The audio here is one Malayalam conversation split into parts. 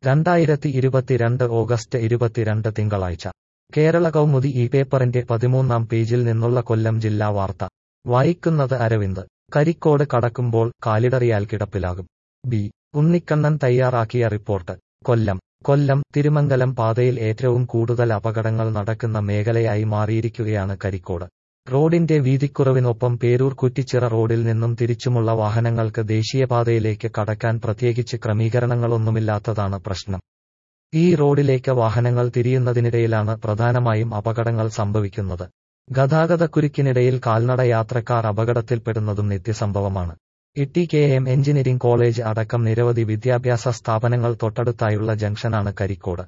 രണ്ടായിരത്തി ഇരുപത്തിരണ്ട് ഓഗസ്റ്റ് ഇരുപത്തിരണ്ട് തിങ്കളാഴ്ച കേരള കൗമുദി ഈ പേപ്പറിന്റെ പതിമൂന്നാം പേജിൽ നിന്നുള്ള കൊല്ലം ജില്ലാ വാർത്ത വായിക്കുന്നത് അരവിന്ദ് കരിക്കോട് കടക്കുമ്പോൾ കാലിടറിയാൽ കിടപ്പിലാകും ബി ഉണ്ണിക്കണ്ണൻ തയ്യാറാക്കിയ റിപ്പോർട്ട് കൊല്ലം കൊല്ലം തിരുമംഗലം പാതയിൽ ഏറ്റവും കൂടുതൽ അപകടങ്ങൾ നടക്കുന്ന മേഖലയായി മാറിയിരിക്കുകയാണ് കരിക്കോട് റോഡിന്റെ വീതിക്കുറവിനൊപ്പം പേരൂർ കുറ്റിച്ചിറ റോഡിൽ നിന്നും തിരിച്ചുമുള്ള വാഹനങ്ങൾക്ക് ദേശീയപാതയിലേക്ക് കടക്കാൻ പ്രത്യേകിച്ച് ക്രമീകരണങ്ങളൊന്നുമില്ലാത്തതാണ് പ്രശ്നം ഈ റോഡിലേക്ക് വാഹനങ്ങൾ തിരിയുന്നതിനിടയിലാണ് പ്രധാനമായും അപകടങ്ങൾ സംഭവിക്കുന്നത് ഗതാഗതക്കുരുക്കിനിടയിൽ കാൽനട യാത്രക്കാർ അപകടത്തിൽപ്പെടുന്നതും നിത്യസംഭവമാണ് ഇട്ടി കെ എം എഞ്ചിനീയറിംഗ് കോളേജ് അടക്കം നിരവധി വിദ്യാഭ്യാസ സ്ഥാപനങ്ങൾ തൊട്ടടുത്തായുള്ള ജംഗ്ഷനാണ് കരിക്കോട്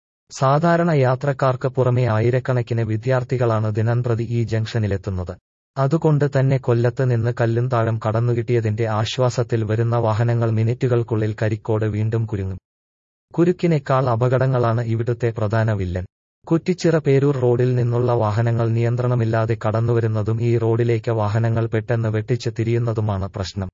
സാധാരണ യാത്രക്കാർക്ക് പുറമെ ആയിരക്കണക്കിന് വിദ്യാർത്ഥികളാണ് ദിനംപ്രതി ഈ ജംഗ്ഷനിലെത്തുന്നത് അതുകൊണ്ട് തന്നെ കൊല്ലത്ത് നിന്ന് കല്ലുംതാഴം കടന്നുകിട്ടിയതിന്റെ ആശ്വാസത്തിൽ വരുന്ന വാഹനങ്ങൾ മിനിറ്റുകൾക്കുള്ളിൽ കരിക്കോട് വീണ്ടും കുരുങ്ങും കുരുക്കിനേക്കാൾ അപകടങ്ങളാണ് ഇവിടുത്തെ പ്രധാന വില്ലൻ കുറ്റിച്ചിറ പേരൂർ റോഡിൽ നിന്നുള്ള വാഹനങ്ങൾ നിയന്ത്രണമില്ലാതെ കടന്നുവരുന്നതും ഈ റോഡിലേക്ക് വാഹനങ്ങൾ പെട്ടെന്ന് വെട്ടിച്ച് തിരിയുന്നതുമാണ് പ്രശ്നം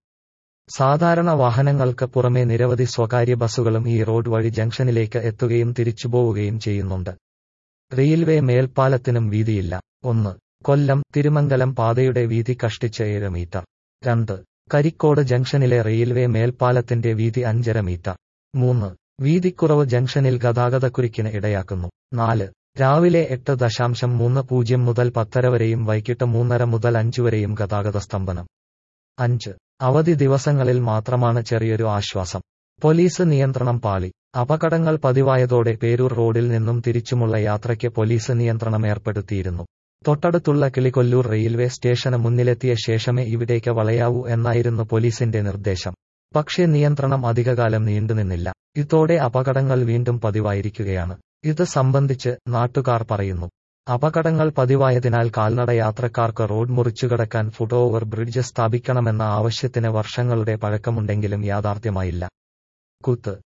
സാധാരണ വാഹനങ്ങൾക്ക് പുറമെ നിരവധി സ്വകാര്യ ബസ്സുകളും ഈ റോഡ് വഴി ജംഗ്ഷനിലേക്ക് എത്തുകയും തിരിച്ചുപോവുകയും ചെയ്യുന്നുണ്ട് റെയിൽവേ മേൽപ്പാലത്തിനും വീതിയില്ല ഒന്ന് കൊല്ലം തിരുമംഗലം പാതയുടെ വീതി കഷ്ടിച്ച് ഏഴ് മീറ്റർ രണ്ട് കരിക്കോട് ജംഗ്ഷനിലെ റെയിൽവേ മേൽപ്പാലത്തിന്റെ വീതി അഞ്ചര മീറ്റർ മൂന്ന് വീതിക്കുറവ് ജംഗ്ഷനിൽ ഗതാഗതക്കുരുക്കിന് ഇടയാക്കുന്നു നാല് രാവിലെ എട്ട് ദശാംശം മൂന്ന് പൂജ്യം മുതൽ പത്തര വരെയും വൈകിട്ട് മൂന്നര മുതൽ അഞ്ചു വരെയും ഗതാഗത സ്തംഭനം അഞ്ച് അവധി ദിവസങ്ങളിൽ മാത്രമാണ് ചെറിയൊരു ആശ്വാസം പോലീസ് നിയന്ത്രണം പാളി അപകടങ്ങൾ പതിവായതോടെ പേരൂർ റോഡിൽ നിന്നും തിരിച്ചുമുള്ള യാത്രയ്ക്ക് പോലീസ് നിയന്ത്രണം ഏർപ്പെടുത്തിയിരുന്നു തൊട്ടടുത്തുള്ള കിളികൊല്ലൂർ റെയിൽവേ സ്റ്റേഷന് മുന്നിലെത്തിയ ശേഷമേ ഇവിടേക്ക് വളയാവൂ എന്നായിരുന്നു പോലീസിന്റെ നിർദ്ദേശം പക്ഷേ നിയന്ത്രണം അധികകാലം നീണ്ടുനിന്നില്ല ഇതോടെ അപകടങ്ങൾ വീണ്ടും പതിവായിരിക്കുകയാണ് ഇത് സംബന്ധിച്ച് നാട്ടുകാർ പറയുന്നു അപകടങ്ങൾ പതിവായതിനാൽ കാൽനട യാത്രക്കാർക്ക് റോഡ് മുറിച്ചുകടക്കാൻ ഫുട് ഓവർ ബ്രിഡ്ജ് സ്ഥാപിക്കണമെന്ന ആവശ്യത്തിന് വർഷങ്ങളുടെ പഴക്കമുണ്ടെങ്കിലും യാഥാർത്ഥ്യമായില്ല കുത്ത്